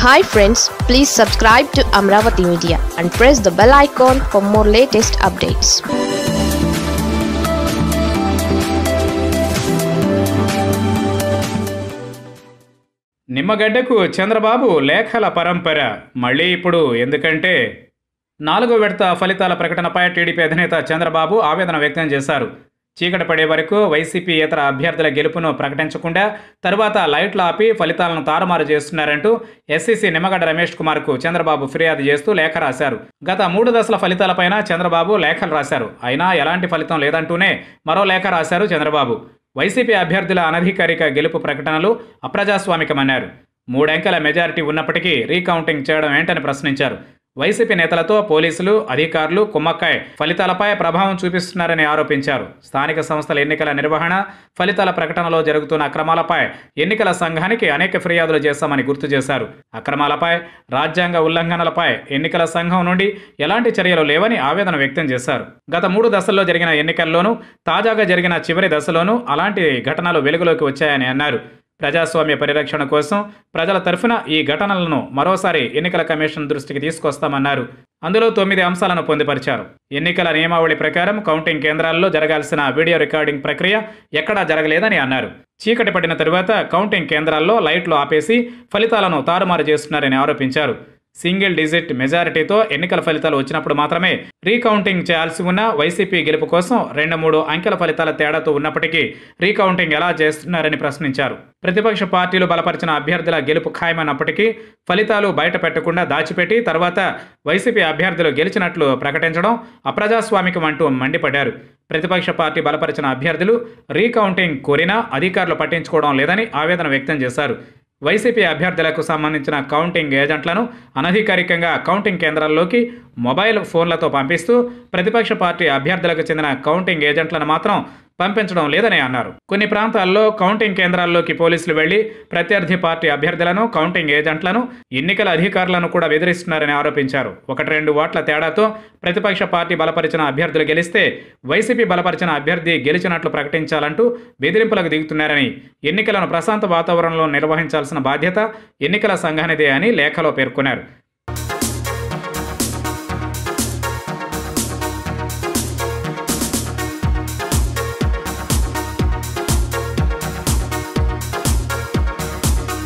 hi friends please subscribe to Amaravati media and press the bell icon for more latest updates నిమ్మగడ్డకు చంద్రబాబు లేఖల పరంపర మళ్ళీ ఇప్పుడు ఎందుకంటే నాలుగో విడత ఫలితాల ప్రకటనపై టీడీపీ అధినేత చంద్రబాబు ఆవేదన వ్యక్తం చేశారు చీకటి పడే వరకు వైసీపీ ఇతర అభ్యర్థుల గెలుపును ప్రకటించకుండా తరువాత లైట్లు ఆపి ఫలితాలను తారుమారు చేస్తున్నారంటూ ఎస్సీసీ నిమ్మగడ్డ రమేష్ కుమార్కు చంద్రబాబు ఫిర్యాదు చేస్తూ లేఖ రాశారు గత మూడు దశల ఫలితాలపైన చంద్రబాబు లేఖలు రాశారు అయినా ఎలాంటి ఫలితం లేదంటూనే మరో లేఖ రాశారు చంద్రబాబు వైసీపీ అభ్యర్థుల అనధికారిక గెలుపు ప్రకటనలు అప్రజాస్వామికమన్నారు మూడంకెల మెజారిటీ ఉన్నప్పటికీ రీకౌంటింగ్ చేయడం ఏంటని ప్రశ్నించారు వైసీపీ నేతలతో పోలీసులు అధికారులు కుమ్మక్కాయ్ ఫలితాలపై ప్రభావం చూపిస్తున్నారని ఆరోపించారు స్థానిక సంస్థల ఎన్నికల నిర్వహణ ఫలితాల ప్రకటనలో జరుగుతున్న అక్రమాలపై ఎన్నికల సంఘానికి అనేక ఫిర్యాదులు చేశామని గుర్తు చేశారు అక్రమాలపై రాజ్యాంగ ఉల్లంఘనలపై ఎన్నికల సంఘం నుండి ఎలాంటి చర్యలు లేవని ఆవేదన వ్యక్తం చేశారు గత మూడు దశల్లో జరిగిన ఎన్నికల్లోనూ తాజాగా జరిగిన చివరి దశలోనూ అలాంటి ఘటనలు వెలుగులోకి వచ్చాయని అన్నారు ప్రజాస్వామ్య పరిరక్షణ కోసం ప్రజల తరఫున ఈ ఘటనలను మరోసారి ఎన్నికల కమిషన్ దృష్టికి తీసుకొస్తామన్నారు అందులో తొమ్మిది అంశాలను పొందుపరిచారు ఎన్నికల నియమావళి ప్రకారం కౌంటింగ్ కేంద్రాల్లో జరగాల్సిన వీడియో రికార్డింగ్ ప్రక్రియ ఎక్కడా జరగలేదని అన్నారు చీకటి పడిన తరువాత కౌంటింగ్ కేంద్రాల్లో లైట్లు ఆపేసి ఫలితాలను తారుమారు చేస్తున్నారని ఆరోపించారు సింగిల్ డిజిట్ మెజారిటీతో ఎన్నికల ఫలితాలు వచ్చినప్పుడు మాత్రమే రీకౌంటింగ్ చేయాల్సి ఉన్న వైసీపీ గెలుపు కోసం రెండు మూడు అంకెల ఫలితాల తేడాతో ఉన్నప్పటికీ రీకౌంటింగ్ ఎలా చేస్తున్నారని ప్రశ్నించారు ప్రతిపక్ష పార్టీలు బలపరిచిన అభ్యర్థుల గెలుపు ఖాయమైనప్పటికీ ఫలితాలు బయట పెట్టకుండా దాచిపెట్టి తర్వాత వైసీపీ అభ్యర్థులు గెలిచినట్లు ప్రకటించడం అప్రజాస్వామికం అంటూ మండిపడ్డారు ప్రతిపక్ష పార్టీ బలపరిచిన అభ్యర్థులు రీకౌంటింగ్ కోరినా అధికారులు పట్టించుకోవడం లేదని ఆవేదన వ్యక్తం చేశారు వైసీపీ అభ్యర్థులకు సంబంధించిన కౌంటింగ్ ఏజెంట్లను అనధికారికంగా కౌంటింగ్ కేంద్రాల్లోకి మొబైల్ ఫోన్లతో పంపిస్తూ ప్రతిపక్ష పార్టీ అభ్యర్థులకు చెందిన కౌంటింగ్ ఏజెంట్లను మాత్రం పంపించడం లేదని అన్నారు కొన్ని ప్రాంతాల్లో కౌంటింగ్ కేంద్రాల్లోకి పోలీసులు వెళ్లి ప్రత్యర్థి పార్టీ అభ్యర్థులను కౌంటింగ్ ఏజెంట్లను ఎన్నికల అధికారులను కూడా బెదిరిస్తున్నారని ఆరోపించారు ఒకటి రెండు ఓట్ల తేడాతో ప్రతిపక్ష పార్టీ బలపరిచిన అభ్యర్థులు గెలిస్తే వైసీపీ బలపరిచిన అభ్యర్థి గెలిచినట్లు ప్రకటించాలంటూ బెదిరింపులకు దిగుతున్నారని ఎన్నికలను ప్రశాంత వాతావరణంలో నిర్వహించాల్సిన బాధ్యత ఎన్నికల సంఘానిదే అని లేఖలో పేర్కొన్నారు